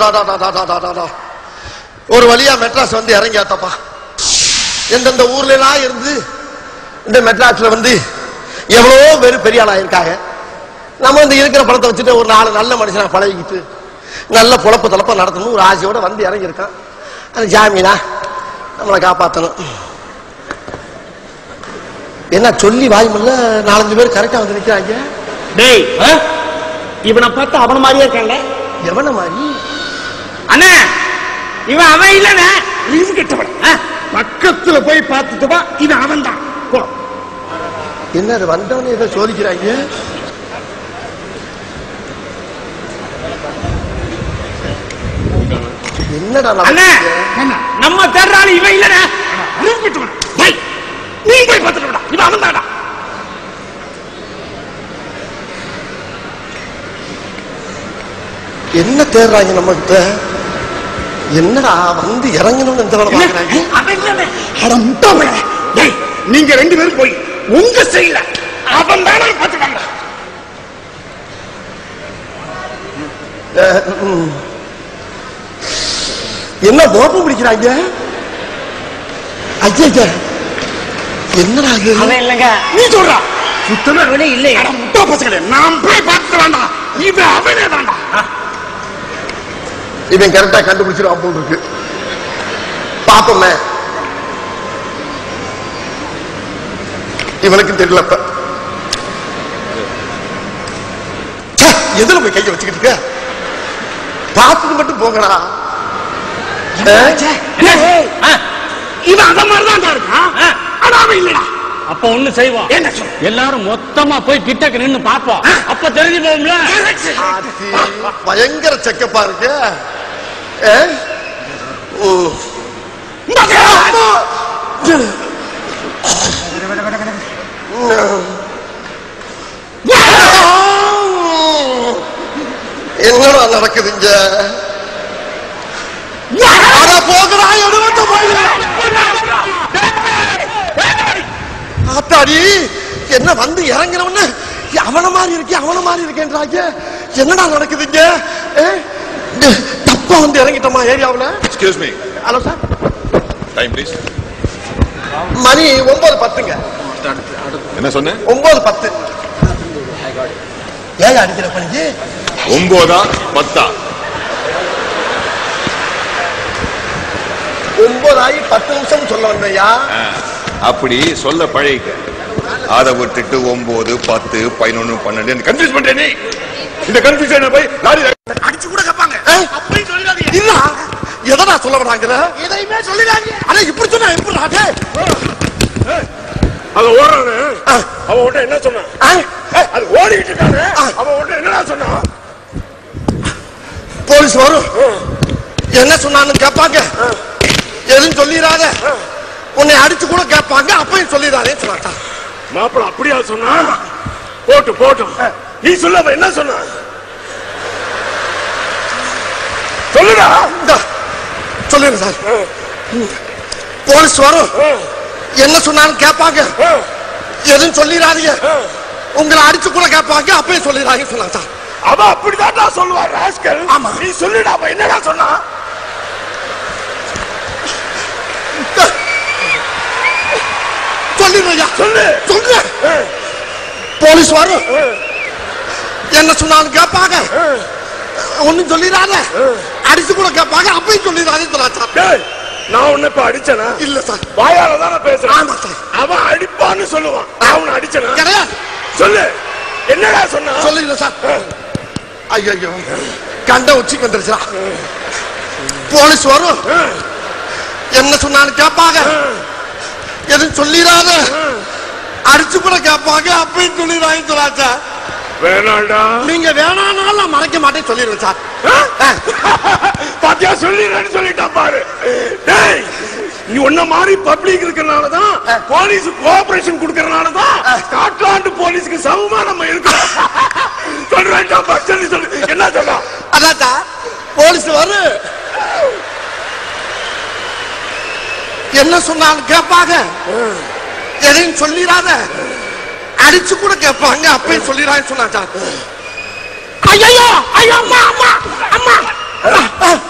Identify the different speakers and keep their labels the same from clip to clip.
Speaker 1: அடாடாடாடாடாடாடா. ஒரு வழியா மெட்ராஸ் வந்து இறங்கியாத்தப்பா எந்தெந்த ஊர்ல எல்லாம் இருந்து இந்த மெட்ராஸ்ல வந்து எவ்வளவோ பேர் பெரிய ஆளா இருக்காங்க நம்ம வந்து இருக்கிற பணத்தை வச்சுட்டு ஒரு நாலு நல்ல மனுஷனா பழகிக்கிட்டு நல்ல பொழப்பு தளப்ப நடத்தணும் ஒரு ஆசையோட வந்து இறங்கி இருக்கான் அந்த ஜாமீனா நம்மளை காப்பாத்தணும் என்ன சொல்லி வாய்மல்ல நாலஞ்சு பேர் கரெக்டா வந்து நிக்கிறாங்க
Speaker 2: டேய் இவனை பார்த்தா அவன மாதிரியே இருக்கான்ல
Speaker 1: எவன மாதிரி
Speaker 2: அண்ணா இவன் அவன் இல்லண்ணே இது கெட்டவன் பக்கத்துல போய் பார்த்துட்டு வா இவன் அவன் தான் போ
Speaker 1: என்ன அது வந்தவனே ஏதோ சோதிக்கிறாங்க என்னடா
Speaker 2: அண்ணா
Speaker 1: நடக்குது?
Speaker 2: நம்ம தேடுறாள் இவன் இல்லண்ணே அறிவு கெட்டவன் டேய் நீ போய் பார்த்துட்டு வாடா இவன் அவன் தான்டா
Speaker 1: என்ன தேடுறாங்க நம்ம கிட்ட என்னடா வந்து இறங்கணும்னு இந்த வேலை பாக்குறாங்க
Speaker 2: அவன் இல்லண்ணே அட முட்டாளே டேய் நீங்க ரெண்டு பேரும் போய் உங்க செய்யல அவன் தானே பார்த்துட்டாங்க
Speaker 1: அஹ், ம். என்ன மோப்பம் பிடிக்கிறாங்க ஐயா என்னடா இது
Speaker 2: அவன் இல்லைங்க நீ சொல்றா சுத்தமா அவனே இல்லை அட முட்டா பசங்களே நான் போய் பார்த்துட்டு வேண்டாம் இவன் அவனே தான்டா
Speaker 1: இவன் கரெக்டா கண்டுபிடிச்சிருவான் போல் இருக்கு பாப்போமே இவனுக்கும் தெரியலப்ப ச்சே, எதுல போய் கைய வச்சுக்கிட்டு இருக்க பார்த்துட்டு மட்டும் போங்கடா ஆ?
Speaker 2: இவன் அத மாதிரி தான் இருக்கான் ஆனா அவன் இல்லடா
Speaker 3: அப்ப ஒண்ணு செய்வோம்
Speaker 2: என்ன சொல்
Speaker 3: எல்லாரும் மொத்தமா போய் கிட்டக்கு நின்னு பாப்போம் அப்ப தெரிஞ்சு போகும்ல
Speaker 1: ஆத்தி, பயங்கர செக்கப்பா இருக்கு ஆ? ம். அம்மா! என்னடா நடக்குதுங்க அட போகடா எடுவட்ட போய் ஆத்தாடி என்ன வந்து இறங்குறவன அவன மாதிரி இருக்கே அவன மாதிரி இருக்கேன்றாங்க என்னடா நடக்குதுங்க ஏ? தப்பா வந்து இறங்கிட்டோமா ஏரியாவுல
Speaker 4: excuse me
Speaker 1: hello sir
Speaker 4: time please
Speaker 1: மணி ஒன்பது பத்துங்க
Speaker 4: என்ன சொன்னேன்
Speaker 1: ஒன்பது பத்து ஏன் அடிக்கிற பணிக்கு
Speaker 4: ஒன்பதா பத்தா
Speaker 1: ஒன்பதாயி பத்து நிமிஷம் சொல்ல வந்தையா
Speaker 4: ஆ, அப்படி சொல்ல பழகிக்க அதை விட்டுட்டு ஒன்பது பத்து பதினொன்னு பன்னெண்டு கன்ஃபியூஸ் பண்ற நீ இந்த கன்ஃபியூஷன் போய் லாரி
Speaker 2: அடிச்சு கூட கேட்பாங்க
Speaker 1: ஏய்,
Speaker 2: அப்படி சொல்லிடாதீங்க
Speaker 1: இல்ல எதடா சொல்ல வராங்கிற
Speaker 2: எதையுமே சொல்லிடாதீங்க
Speaker 1: அட இப்படி சொன்னா எப்படி டேய்?
Speaker 2: அது ஓடுறானு
Speaker 1: ஆ,
Speaker 2: அவன் உன்ட்ட என்ன சொன்னான்
Speaker 1: ஆ,
Speaker 2: ஏய், அது ஓடிக்கிட்டு இருக்கானு
Speaker 1: ஆ.
Speaker 2: அவன் உன்ட்ட என்னடா சொன்னான்
Speaker 1: போலீஸ் வரும் என்ன சொன்னான்னு கேட்பாங்க எதுவும் சொல்லிடாத உன்னை அடிச்சு கூட கேட்பாங்க அப்பயும் சொல்லிடாதே சொன்னாட்டா
Speaker 2: மாப்பிள அப்படியா சொன்னா போட்டு போட்டும் நீ சொல்ல அவன் என்ன சொன்னான் சொல்லுடா
Speaker 1: இந்தா, சொல்லிடுங்க சார் போலீஸ் வரும் என்ன சொன்னாலும் கேட்பாங்க எதுவும் சொல்லிடாதீங்க உங்களை அடிச்சு கூட கேட்பாங்க அப்பயும் சொல்லிடாதீங்க சொன்னாங்க சார்
Speaker 2: அவன் அப்படிதான்டா சொல்லுவான் ராஸ்கல்
Speaker 1: ஆமா.
Speaker 2: நீ சொல்லுடா அவன் என்னடா சொன்னான்
Speaker 1: சொல்லிடுங்க
Speaker 2: சொல்லு
Speaker 1: சொல்லுங்க போலீஸ் வரும் என்ன சொன்னாலும் கேட்பாங்க ஒண்ணும் சொல்லிடாத அடிச்சு கூட கேட்பாங்க அப்பயும் சொல்லிடாதே சொன்னாங்க சார்
Speaker 2: டேய், நான் உன்னை இப்ப அடிச்சனா
Speaker 1: இல்ல சார்
Speaker 2: வாயால தானே பேசுறேன்
Speaker 1: ஆமா சார்
Speaker 2: அவன் அடிப்பான்னு சொல்லுவான் நான் அவனை அடிச்சனா
Speaker 1: கிடையாது
Speaker 2: சொல்லு என்னடா சொன்னா
Speaker 1: சொல்லுங்க சார் ஐயோ கண்ட உச்சிக்கு வந்துருச்சா போலீஸ் வரும் என்ன சொன்னாலும் கேட்பாங்க எதுவும் சொல்லிடாத அடிச்சு கூட கேட்பாங்க அப்பயும் சொல்லிடுறாங்க சொல்லாச்சா
Speaker 2: வேணாண்டா
Speaker 1: நீங்க வேணானாலும் நான் மறைக்க மாட்டேன்னு சொல்லிடுவேன் சார்
Speaker 2: பாத்தியா சொல்லிடுறேன்னு சொல்லிட்டான் பாரு டேய் நீ உன்ன மாதிரி பப்ளிக் இருக்கறனாலதான் போலீஸ் கோஆபரேஷன் கொடுக்கறனாலதான் ஸ்காட்லாந்து போலீஸ்க்கு சமமா நம்ம இருக்கோம் சொல்றேன்டா சொல்லி சொல்லு என்ன சொல்ல
Speaker 1: அதான் சார் போலீஸ் வரும் என்ன சொன்னாலும் கேட்பாங்க எதையும் சொல்லிடாத அடிச்சு கூட கேட்பாங்க அப்பயும் சொல்லிடான்னு சொன்னா சார்
Speaker 2: ஐயோ ஐயோ அம்மா அம்மா அம்மா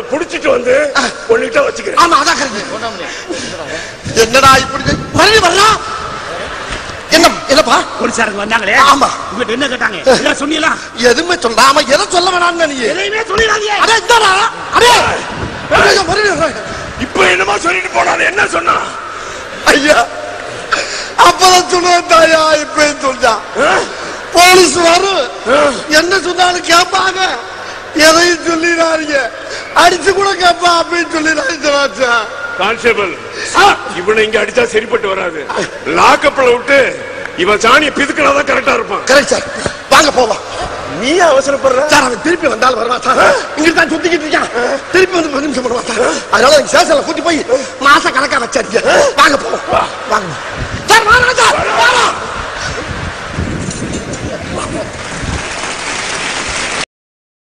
Speaker 2: புடிச்சிட்டு வந்து உன்கிட்ட வச்சுக்கிறேன்
Speaker 1: ஆமா அதான் கரெக்ட் என்னடா இப்படி செய்- மறுபடியும் வரலாம் என்ன என்னப்பா
Speaker 5: போலீசாரங்க வந்தாங்களே
Speaker 1: ஆமா.
Speaker 5: உங்ககிட்ட என்ன கேட்டாங்க எல்லாம் சொன்னீங்களா
Speaker 1: எதுவுமே சொல்லாம எதை சொல்ல வேணாம்னு நீ
Speaker 5: எதையுமே சொல்லிடாதீங்க
Speaker 1: அடே இந்தாடா அடே மறுபடியும் மறுபடியும் வரேன்.
Speaker 2: இப்ப என்னமா சொல்லிட்டு போனாரு என்ன சொன்னா
Speaker 1: ஐயா அப்பதான் சொல்லுவேன் தாயா இப்ப சொல்றான் போலீஸ் வரும் என்ன சொன்னாலும் கேட்பாங்க எதையும் சொல்லிடாதீங்க அடிச்சு கூட கேட்பா அப்படின்னு சொல்லிடாதீங்க
Speaker 2: கான்ஸ்டபிள் இவனை இங்க அடிச்சா சரிப்பட்டு வராது லாக்கப்ல விட்டு இவன் சாணியை பிதுக்கினாதான் கரெக்டா இருப்பான்
Speaker 1: கரெக்ட் சார் வாங்க போவோம்
Speaker 2: நீ அவசரப்படுற
Speaker 1: சார் அவன் திருப்பி வந்தாலும் வருவான் சார் இங்க தான் சுத்திக்கிட்டு இருக்கான் திருப்பி வந்து பத்து நிமிஷம் பண்ணுவான் சார் அதனால ஸ்டேஷன்ல கூட்டி போய் மாச கணக்கா வச்சாருங்க வாங்க